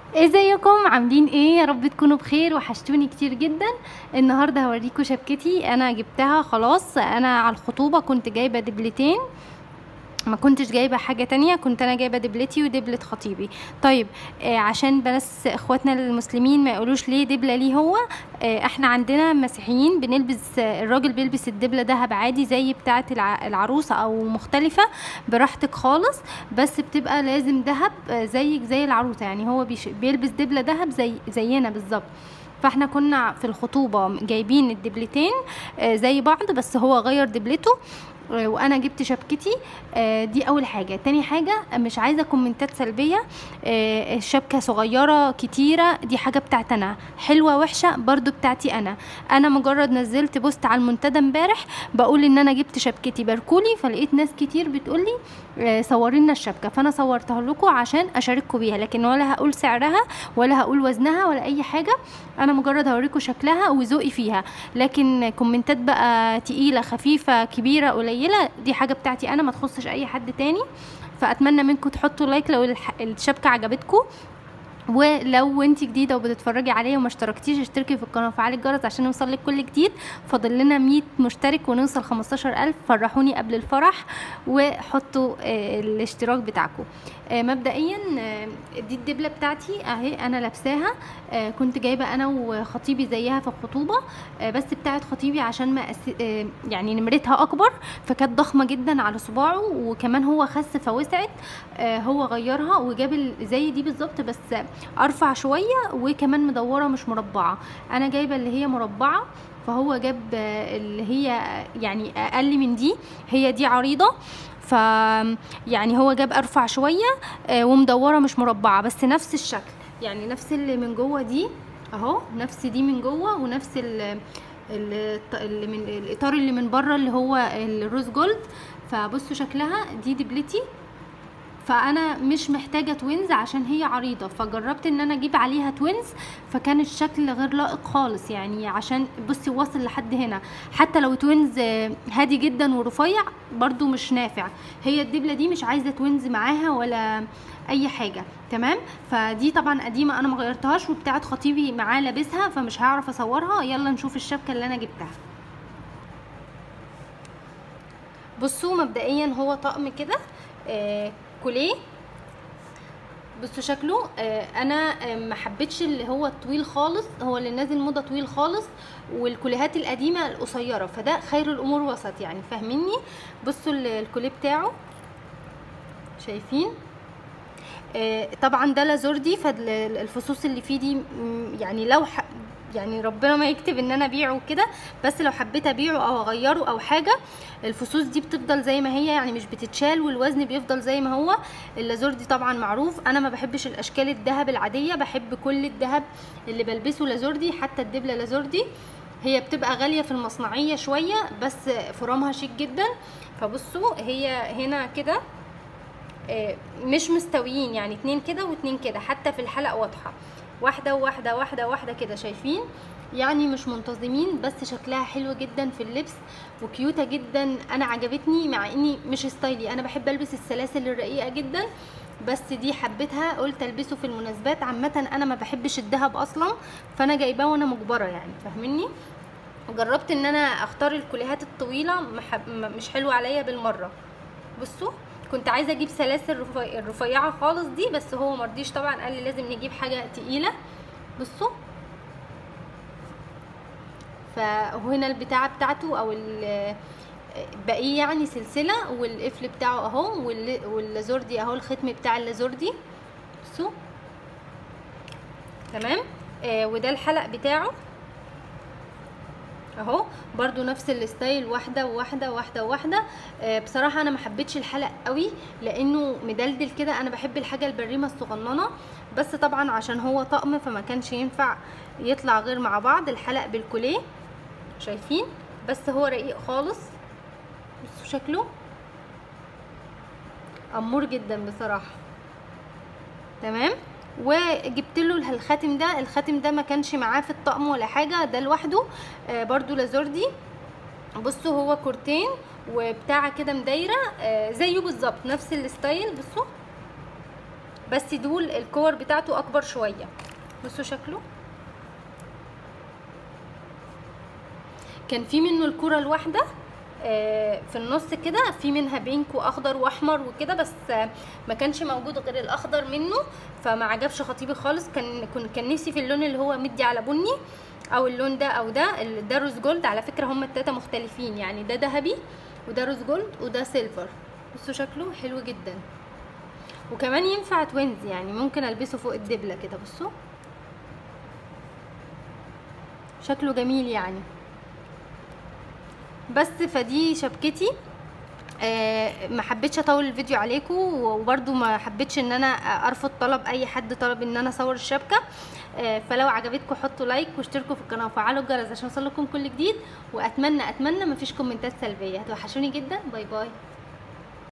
ازيكم عاملين ايه يا رب تكونوا بخير وحشتوني كتير جدا النهارده هوريكم شبكتي انا جبتها خلاص انا على الخطوبه كنت جايبه دبلتين ما كنتش جايبه حاجه تانية كنت انا جايبه دبلتي ودبله خطيبي طيب آه عشان بس اخواتنا المسلمين ما يقولوش ليه دبله ليه هو آه احنا عندنا مسيحيين بنلبس آه الراجل بيلبس الدبله دهب عادي زي بتاعه الع- العروسه او مختلفه براحتك خالص بس بتبقى لازم دهب آه زيك زي العروسه يعني هو بيش بيلبس دبله دهب زي زينا بالظبط فاحنا كنا في الخطوبة جايبين الدبلتين آه، زي بعض بس هو غير دبلته آه، وانا جبت شبكتي آه، دي اول حاجة تاني حاجة مش عايزة كومنتات سلبية آه، الشبكة صغيرة كتيرة دي حاجة بتاعت انا حلوة وحشة برضو بتاعتي انا انا مجرد نزلت بوست على المنتدى امبارح بقول ان انا جبت شبكتي باركولي فلقيت ناس كتير بتقولي آه، صوري لنا الشبكة فانا صورتها لكم عشان اشارككم بيها لكن ولا هقول سعرها ولا هقول وزنها ولا اي حاجة انا مجرد هوريكم شكلها وذوقي فيها لكن كومنتات بقى تقيله خفيفه كبيره قليله دي حاجه بتاعتي انا ما تخصش اي حد تاني فاتمنى منكم تحطوا لايك لو الح- الشبكه عجبتكم ولو انت جديده وبتتفرجي عليا وما اشتركتيش اشتركي في القناه وفعلي الجرس عشان يوصلك كل جديد فاضل لنا 100 مشترك ونوصل 15000 فرحوني قبل الفرح وحطوا آه، الاشتراك بتاعكم آه، مبدئيا آه، دي الدبله بتاعتي اهي انا لابساها آه، كنت جايبه انا وخطيبي زيها في الخطوبه آه، بس بتاعت خطيبي عشان ما أس... آه، يعني نمرتها اكبر فكانت ضخمه جدا على صباعه وكمان هو خس فوسعت آه، هو غيرها وجاب ال- زي دي بالظبط بس ارفع شويه وكمان مدوره مش مربعه انا جايبه اللي هي مربعه فهو جاب آه، اللي هي يعني اقل من دي هي دي عريضه ف يعني هو جاب ارفع شويه آه، ومدوره مش مربعه بس نفس الشكل يعني نفس اللي من جوه دي اهو نفس دي من جوه ونفس ال ال- اللي من الاطار اللي من بره اللي هو الروز جولد فبصوا شكلها دي دبلتي فانا مش محتاجه توينز عشان هي عريضه فجربت ان انا اجيب عليها توينز فكان الشكل غير لائق خالص يعني عشان بصي واصل لحد هنا حتى لو توينز آه، هادي جدا ورفيع برضو مش نافع هي الدبله دي مش عايزه توينز معاها ولا اي حاجه تمام فدي طبعا قديمه انا ما غيرتهاش وبتاعت خطيبي معاه لابسها فمش هعرف اصورها يلا نشوف الشبكه اللي انا جبتها بصوا مبدئيا هو طقم كده آه كوليه بصوا شكله آه انا آه ما حبيتش اللي هو الطويل خالص هو اللي نازل موضه طويل خالص والكوليهات القديمه القصيره فده خير الامور وسط يعني فاهميني بصوا ال- الكوليه بتاعه شايفين آه، طبعا ده لازوردي فالفصوص اللي فيه دي م، يعني لو ح... يعني ربنا ما يكتب ان انا ابيعه كده بس لو حبيت ابيعه او اغيره او حاجه الفصوص دي بتفضل زي ما هي يعني مش بتتشال والوزن بيفضل زي ما هو اللازوردي طبعا معروف انا ما بحبش الاشكال الذهب العاديه بحب كل الذهب اللي بلبسه لازوردي حتى الدبله لازوردي هي بتبقى غاليه في المصنعيه شويه بس فرامها شيك جدا فبصوا هي هنا كده آه، مش مستويين يعني اتنين كده واتنين كده حتى في الحلقة واضحة واحدة وواحدة واحدة واحدة كده شايفين يعني مش منتظمين بس شكلها حلو جدا في اللبس وكيوتة جدا انا عجبتني مع اني مش ستايلي انا بحب البس السلاسل الرقيقة جدا بس دي حبيتها قلت البسه في المناسبات عامة انا ما بحبش الذهب اصلا فانا جايباه وانا مجبرة يعني فاهميني جربت ان انا اختار الكوليهات الطويلة محب... م- مش حلوة عليا بالمرة بصوا كنت عايزه اجيب سلاسل رفي... الرفيعه خالص دي بس هو مرضيش طبعا قال لي لازم نجيب حاجه تقيله بصوا فهنا البتاعه بتاعته او ال- بقيه يعني سلسله والقفل بتاعه اهو وال- واللازوردي اهو الختم بتاع اللازوردي بصوا تمام آه وده الحلق بتاعه اهو برضو نفس الستايل واحده وواحده واحده وواحده آه بصراحه انا ما حبيتش الحلق قوي لانه مدلدل كده انا بحب الحاجه البريمه الصغننه بس طبعا عشان هو طقم فما كانش ينفع يطلع غير مع بعض الحلق بالكوليه شايفين بس هو رقيق خالص بصوا شكله امور جدا بصراحه تمام وجبت له الخاتم ده الخاتم ده ما كانش معاه في الطقم ولا حاجه ده لوحده آه برضو لازوردي بصوا هو كورتين وبتاعه كده مدايره آه زيه بالظبط نفس الستايل بصوا بس دول الكور بتاعته اكبر شويه بصوا شكله كان في منه الكرة الواحدة آه، في النص كده في منها بينك واخضر واحمر وكده بس آه، ما كانش موجود غير الاخضر منه فما عجبش خطيبي خالص كان كن- كان نفسي في اللون اللي هو مدي على بني او اللون ده او ده ال- ده روز جولد على فكره هما التلاته مختلفين يعني ده ذهبي وده روز جولد وده سيلفر بصوا شكله حلو جدا وكمان ينفع توينز يعني ممكن البسه فوق الدبله كده بصوا شكله جميل يعني بس فدي شبكتي آه، ما حبيتش اطول الفيديو عليكم وبرده ما حبيتش ان انا ارفض طلب اي حد طلب ان انا اصور الشبكه آه، فلو عجبتكم حطوا لايك واشتركوا في القناه وفعلوا الجرس عشان يوصلكم كل جديد واتمنى اتمنى مفيش كومنتات سلبيه هتوحشوني جدا باي باي